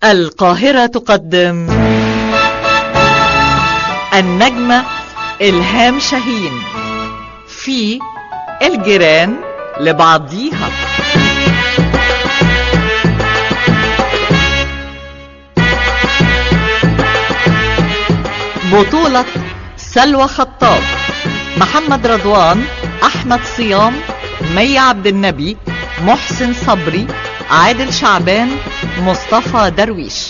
القاهرة تقدم النجمة إلهام شاهين في الجيران لبعضيها بطولة سلوى خطاب محمد رضوان أحمد صيام مي عبد النبي محسن صبري عادل شعبان مصطفى درويش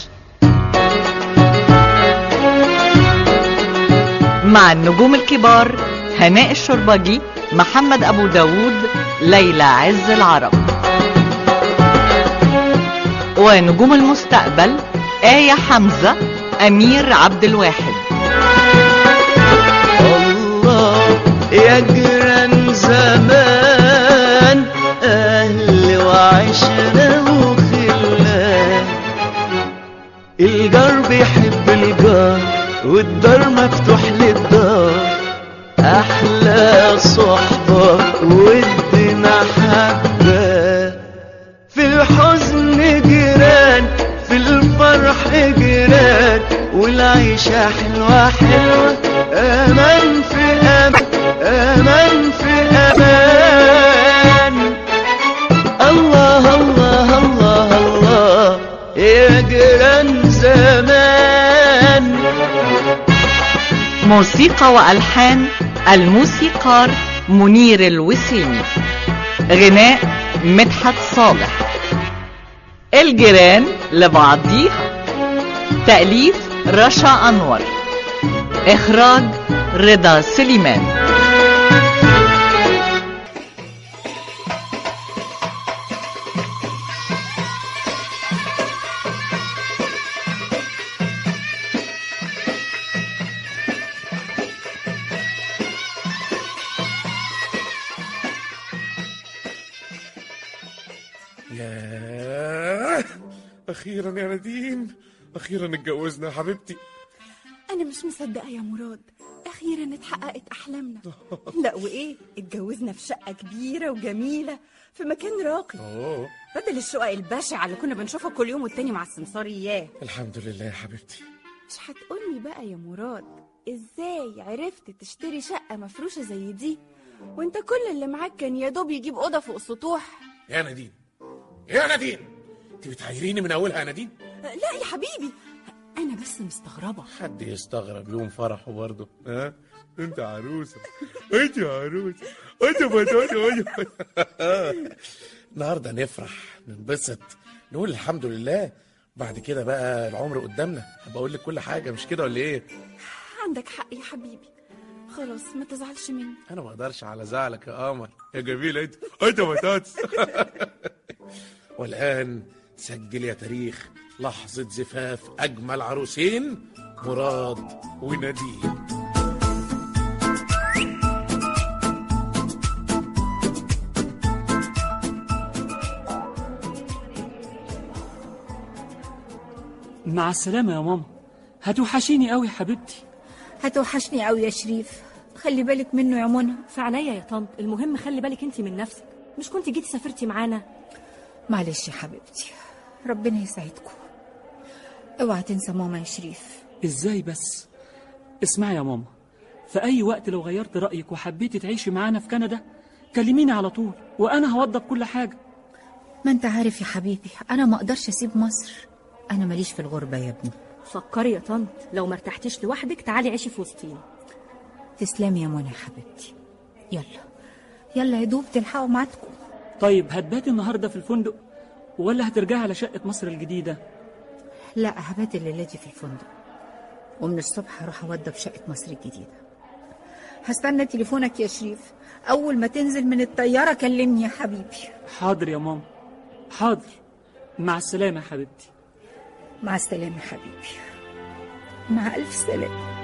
مع النجوم الكبار هناء الشربجي محمد أبو داود ليلى عز العرب ونجوم المستقبل آية حمزة أمير عبد الواحد الله يا جيران زمان أهل وعشرة وخلان الجار بيحب الجار والدار مفتوح للدار أحلى صحبة ودنا حبة في الحزن جيران في الفرح جيران والعيشة حلوة حلوة أمان في أمان أمان في أمان الله الله الله الله يا جيران زمان موسيقى وألحان الموسيقار منير الوسيمي غناء مدحت صالح الجيران لبعضيها تأليف رشا أنور إخراج رضا سليمان ياه اخيرا يا نادين اخيرا اتجوزنا يا حبيبتي أنا مش مصدقة يا مراد أخيرا اتحققت أحلامنا لا وإيه اتجوزنا في شقة كبيرة وجميلة في مكان راقي اوه بدل الشقق البشعة اللي كنا بنشوفها كل يوم والتاني مع السمسار إياه الحمد لله يا حبيبتي مش هتقولي بقى يا مراد إزاي عرفت تشتري شقة مفروشة زي دي وانت كل اللي معاك كان يا دوب يجيب أوضة فوق السطوح يا نادين يا نادين انت بتعايريني من اولها يا نادين لا يا حبيبي أنا بس مستغربة حد يستغرب يوم فرحه برضه ها انت عروسه انت عروسه انت بطاطا النهارده نفرح ننبسط نقول الحمد لله بعد كده بقى العمر قدامنا هبقى اقول لك كل حاجه مش كده ولا ايه عندك حق يا حبيبي خلاص ما تزعلش مني انا ما اقدرش على زعلك يا قمر يا جميل انت انت بطاطس والان سجل يا تاريخ لحظة زفاف أجمل عروسين مراد ونادين مع السلامة يا ماما هتوحشيني قوي حبيبتي هتوحشني قوي يا شريف خلي بالك منه يا منى في عينيا يا طنط المهم خلي بالك انت من نفسك مش كنت جيتي سافرتي معانا معلش يا حبيبتي ربنا يسعدكم اوعى تنسى ماما يا شريف ازاي بس اسمعي يا ماما في اي وقت لو غيرت رأيك وحبيتي تعيشي معانا في كندا كلميني على طول وانا هوضب كل حاجة ما انت عارف يا حبيبي انا ما اقدرش اسيب مصر انا ماليش في الغربه يا ابني فكري يا طنط لو ما ارتحتيش لوحدك تعالي عيشي في وسطينا تسلمي يا منى يا حبيبتي يلا يلا يا دوب تلحقوا ميعادكم طيب هتباتي النهاردة في الفندق ولا هترجعي على شقة مصر الجديدة لا هبات الليله دي في الفندق ومن الصبح هروح اوضب شقه مصر الجديده هستنى تليفونك يا شريف اول ما تنزل من الطياره كلمني يا حبيبي حاضر يا ماما حاضر مع السلامة يا حبيبتي مع السلامه يا حبيبي مع الف سلامه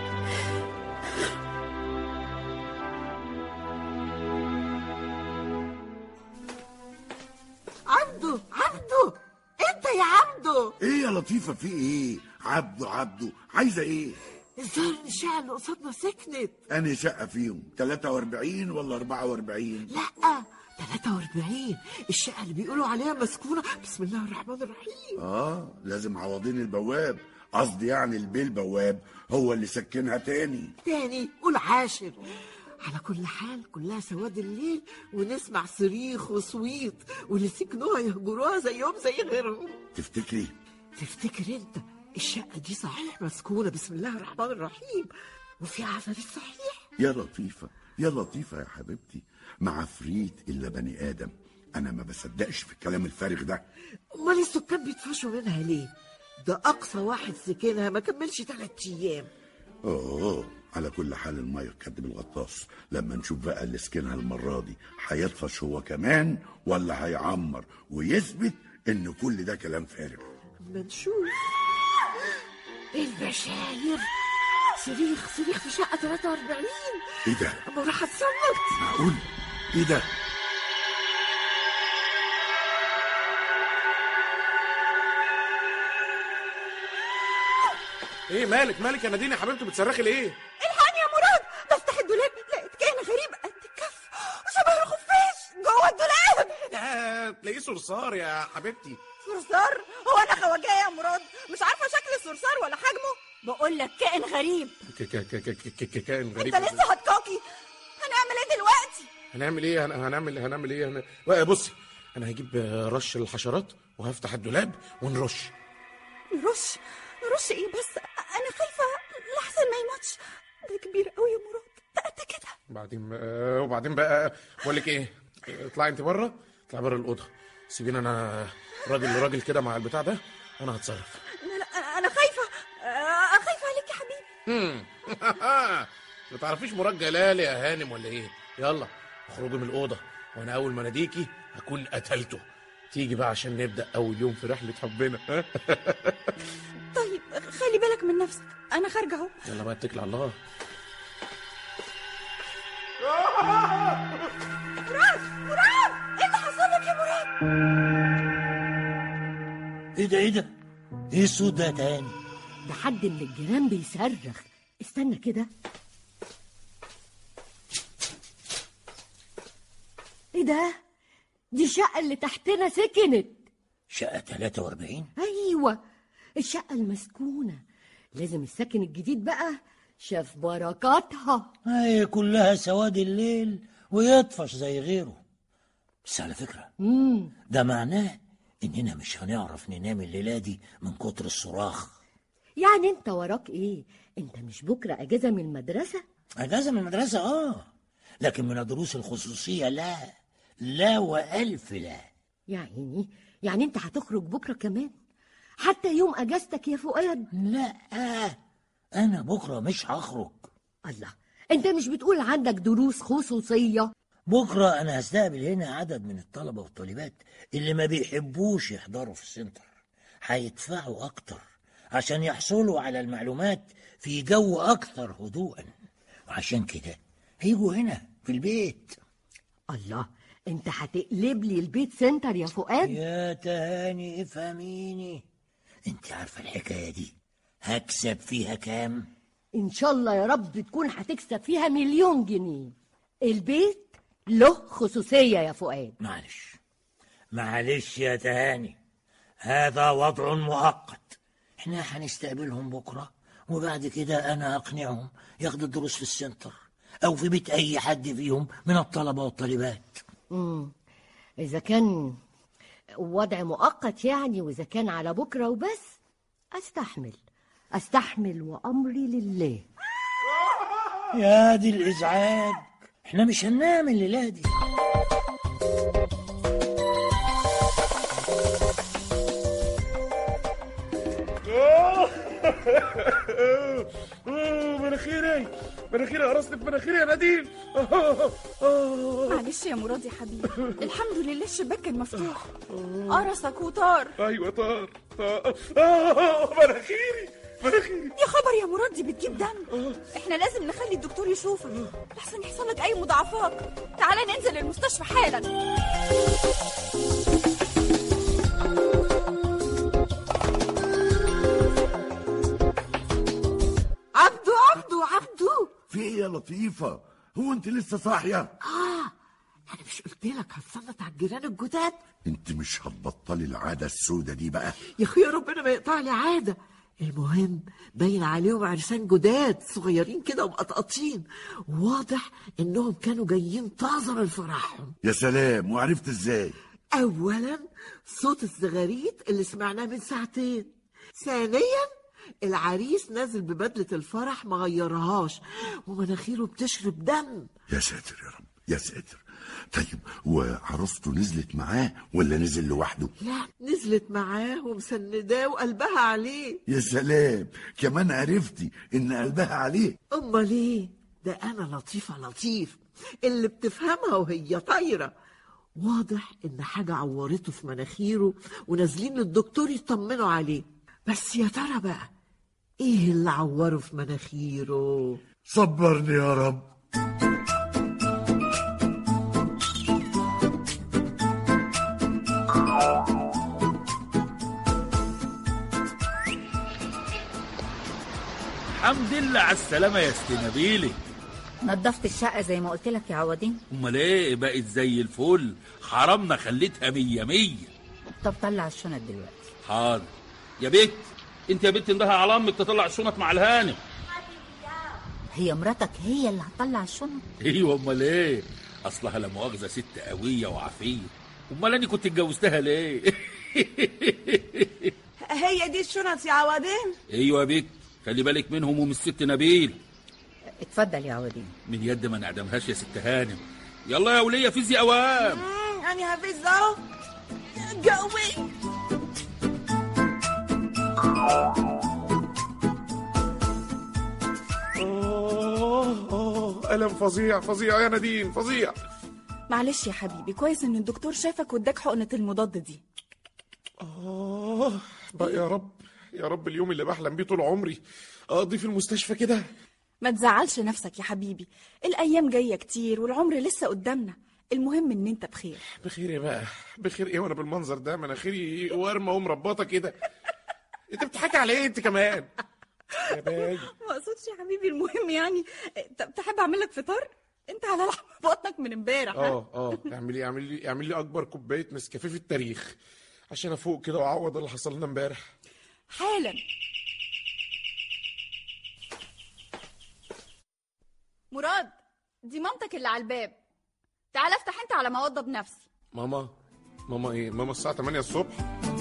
عبده عبده انت يا عبده ايه يا لطيفة في ايه عبده عبده عايزة ايه الظاهر ان الشقه اللي قصادنا سكنت انهي شقة فيهم 43 ولا 44 لا 43 الشقة اللي بيقولوا عليها مسكونة بسم الله الرحمن الرحيم اه لازم عوضين البواب قصدي يعني البيه البواب هو اللي سكنها تاني تاني قول عاشر على كل حال كلها سواد الليل ونسمع صريخ وصويت واللي سكنوها يهجروها زيهم زي غيرهم تفتكري تفتكر انت الشقة دي صحيح مسكونة بسم الله الرحمن الرحيم وفيها عفاريت صحيح يا لطيفة يا لطيفة يا حبيبتي مع عفريت إلا بني آدم أنا ما بصدقش في الكلام الفارغ ده امال السكان بيطفشوا منها ليه ده اقصى واحد سكنها ما كملش ثلاث ايام أوه على كل حال المية كدب الغطاس لما نشوف بقى اللي سكنها المرة دي هيطفش هو كمان ولا هيعمر ويثبت إن كل ده كلام فارغ اما نشوف البشاير صريخ صريخ في شقة 43 إيه ده؟ اما راح اتصنت معقول؟ إيه ده؟ ايه مالك مالك يا نادين يا حبيبتي بتصرخي ليه الحقني يا مراد بفتح الدولاب لقيت كائن غريب قد الكف وشبه الخفاش جوه الدولاب لا تلاقيه صرصار يا حبيبتي صرصار هو انا خواجايه يا مراد مش عارفه شكل الصرصار ولا حجمه بقول لك كائن غريب ك- ك- ك- ك- ك- ك- كائن غريب انت لسه هتكاكي هنعمل ايه دلوقتي هنعمل ايه هن- هنعمل هنعمل ايه هن... بقى بصي انا هجيب آه، رش الحشرات وهفتح الدولاب ونرش نرش نرش ايه بس انا خايفه لحسن ما يموتش ده كبير قوي يا مراد ده قد كده بعدين آه، وبعدين بقى بقول لك ايه اطلعي انت بره اطلعي بره الاوضه سيبيني انا راجل راجل كده مع البتاع ده انا هتصرف لا لا انا خايفه آه، خايفه عليك يا حبيبي مم. ما تعرفيش مراد جلال يا هانم ولا ايه يلا اخرجي من الاوضه وانا اول ما اناديكي هكون قتلته تيجي بقى عشان نبدا اول يوم في رحله حبنا ها؟ طيب خلي بالك من نفسك انا خارجه اهو يلا بقى اتكل على الله مراد مراد ايه اللي حصل لك يا مراد ايه ده ايه ده ايه الصوت ده تاني ده حد من الجيران بيصرخ استنى كده ايه ده دي الشقة اللي تحتنا سكنت شقة 43 ايوه الشقة المسكونة لازم الساكن الجديد بقى شاف بركاتها هي كلها سواد الليل ويطفش زي غيره بس على فكرة امم ده معناه اننا مش هنعرف ننام الليلة دي من كتر الصراخ يعني انت وراك ايه انت مش بكرة اجازة من المدرسة اجازة من المدرسة اه لكن من الدروس الخصوصية لا لا والف لا يعني يعني انت هتخرج بكرة كمان حتى يوم اجازتك يا فؤاد لا انا بكرة مش هخرج الله انت مش بتقول عندك دروس خصوصية بكرة أنا هستقبل هنا عدد من الطلبة والطالبات اللي ما بيحبوش يحضروا في السنتر هيدفعوا أكتر عشان يحصلوا على المعلومات في جو أكثر هدوءا وعشان كده هيجوا هنا في البيت الله انت هتقلب لي البيت سنتر يا فؤاد يا تهاني افهميني انت عارفة الحكاية دي هكسب فيها كام ان شاء الله يا رب تكون هتكسب فيها مليون جنيه البيت له خصوصية يا فؤاد معلش معلش يا تهاني هذا وضع مؤقت احنا هنستقبلهم بكرة وبعد كده انا اقنعهم ياخدوا الدروس في السنتر او في بيت اي حد فيهم من الطلبة والطالبات امم اذا كان وضع مؤقت يعني واذا كان على بكرة وبس استحمل استحمل وامري لله يا دي الازعاج احنا مش هننام الليلة دي مناخيري مناخيري قرصت في مناخيري يا نادين معلش يا مراد يا حبيبي الحمد لله الشباك كان مفتوح قرصك وطار ايوه طار طار آه، مناخيري مناخيري يا خبر يا مراد دي بتجيب دم احنا لازم نخلي الدكتور يشوفك لحسن يحصل لك اي مضاعفات تعالى ننزل المستشفى حالا عبدو عبدو عبدو في ايه يا لطيفة هو انت لسه صاحية اه انا مش قلت قلت لك هتصنت على الجيران الجداد انت مش هتبطلي العادة السودة دي بقى يا اخويا ربنا ما يقطع لي عاده المهم باين عليهم عرسان جداد صغيرين كده ومقطقطين واضح انهم كانوا جايين طازه من فرحهم يا سلام وعرفت ازاي اولا صوت الزغاريت اللي سمعناه من ساعتين ثانيا العريس نازل ببدله الفرح ما غيرهاش ومناخيره بتشرب دم يا ساتر يا رب يا ساتر طيب وعروسته نزلت معاه ولا نزل لوحده لا نزلت معاه ومسنداه وقلبها عليه يا سلام كمان عرفتي ان قلبها عليه امال ايه ده انا لطيفه لطيف اللي بتفهمها وهي طايره واضح ان حاجه عورته في مناخيره ونازلين للدكتور يطمنوا عليه بس يا ترى بقى ايه اللي عوره في مناخيره صبرني يا رب الحمد لله على السلامة يا ست نبيلة نظفت الشقة زي ما قلت لك يا عوضين امال ايه بقت زي الفل حرامنا خليتها مية مية طب طلع الشنط دلوقتي حاضر يا بنت انت يا بنت اندهى على امك تطلع الشنط مع الهانم هي مراتك هي اللي هتطلع الشنط ايوه امال ايه اصلها لا مؤاخذه ست قويه وعافيه امال انا كنت اتجوزتها ليه هي دي الشنط يا عوضين ايوه يا بنت خلي بالك منهم ومن الست نبيل اتفضل يا عوضين من يد ما نعدمهاش يا ست هانم يلا يا وليه فيزي اوام انا هفز اهو جوي آه آه ألم فظيع فظيع يا نادين فظيع معلش يا حبيبي كويس ان الدكتور شافك واداك حقنة المضاد دي آه بقى يا رب يا رب اليوم اللي بحلم بيه طول عمري أقضي في المستشفى كده ما تزعلش نفسك يا حبيبي الايام جايه كتير والعمر لسه قدامنا المهم ان انت بخير بخير ايه بقى بخير ايه وانا بالمنظر ده مناخيري وارمه ومربطه كده انت بتضحكي على ايه انت كمان يا باي ما اقصدش يا حبيبي المهم يعني طب تحب اعمل لك فطار انت على لحم بطنك من امبارح ها؟ اه اه اعمل لي اعمل لي اعمل لي اكبر كوبايه نسكافيه في التاريخ عشان افوق كده واعوض اللي حصل لنا امبارح حالا مراد دي مامتك اللي على الباب تعال افتح انت على ما اوضب نفسي ماما ماما ايه ماما الساعه 8 الصبح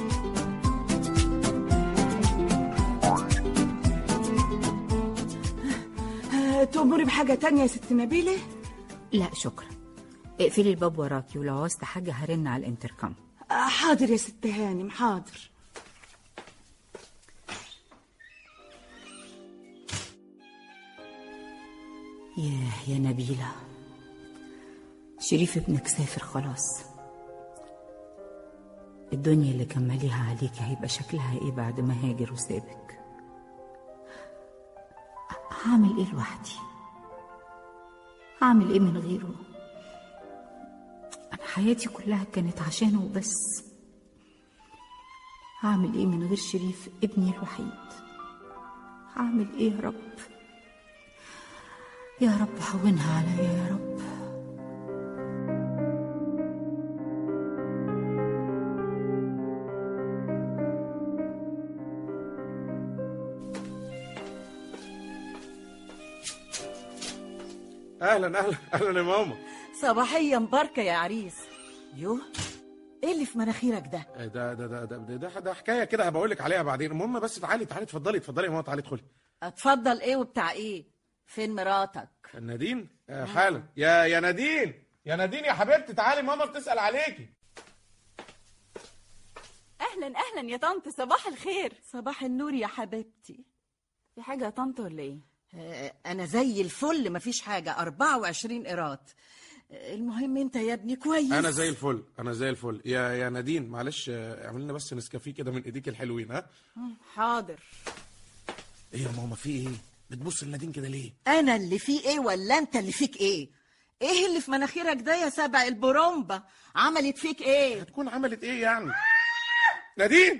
آه، تأمري بحاجة تانية يا ست نبيلة لا شكرا اقفلي الباب وراكي ولو عوزت حاجة هرن على الانتركم آه، حاضر يا ست هانم حاضر ياه يا نبيلة شريف ابنك سافر خلاص الدنيا اللي كان ماليها عليك هيبقى شكلها ايه بعد ما هاجر وسابك هعمل ايه لوحدي هعمل ايه من غيره انا حياتي كلها كانت عشانه وبس هعمل ايه من غير شريف ابني الوحيد هعمل ايه يا رب يا رب هونها عليا يا رب اهلا اهلا اهلا يا ماما صباحية مباركة يا عريس يوه ايه اللي في مناخيرك ده ده ده ده ده ده, ده, ده حكايه كده هبقول لك عليها بعدين المهم بس تعالي تعالي اتفضلي اتفضلي يا ماما تعالي ادخلي اتفضل ايه وبتاع ايه فين مراتك نادين آه حالا يا يا نادين يا نادين يا حبيبتي تعالي ماما بتسال عليكي اهلا اهلا يا طنط صباح الخير صباح النور يا حبيبتي في حاجه يا طنط ولا ايه آه، انا زي الفل مفيش حاجة 24 قيراط آه، المهم انت يا ابني كويس انا زي الفل انا زي الفل يا يا نادين معلش آه، اعمل لنا بس نسكافيه كده من ايديك الحلوين ها حاضر ايه يا ماما في ايه بتبص لنادين كده ليه انا اللي فيه ايه ولا انت اللي فيك ايه ايه اللي في مناخيرك ده يا سبع البرومبا عملت فيك ايه هتكون عملت ايه يعني نادين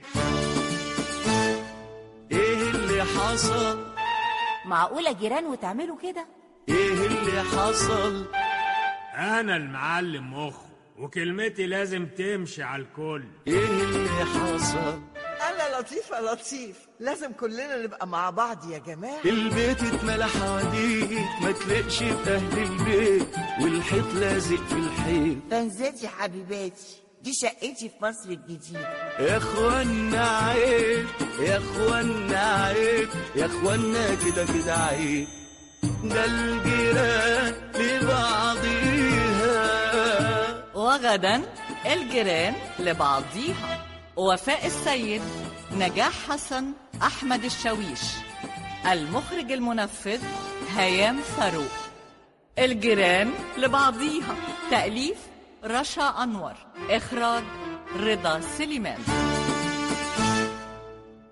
ايه اللي حصل معقولة جيران وتعملوا كده ايه اللي حصل انا المعلم مخ وكلمتي لازم تمشي على الكل ايه اللي حصل انا لطيف يا لطيف لازم كلنا نبقى مع بعض يا جماعه البيت اتملى حواديت ما تلقش بأهل البيت والحيط لازق في الحيط فانزاتي حبيباتي دي شقتي في مصر الجديدة يا اخوانا عيب يا اخوانا عيب يا اخوانا كده كده عيب ده الجيران لبعضيها وغدا الجيران لبعضيها وفاء السيد نجاح حسن أحمد الشاويش المخرج المنفذ هيام فاروق الجيران لبعضيها تأليف رشا أنور إخراج رضا سليمان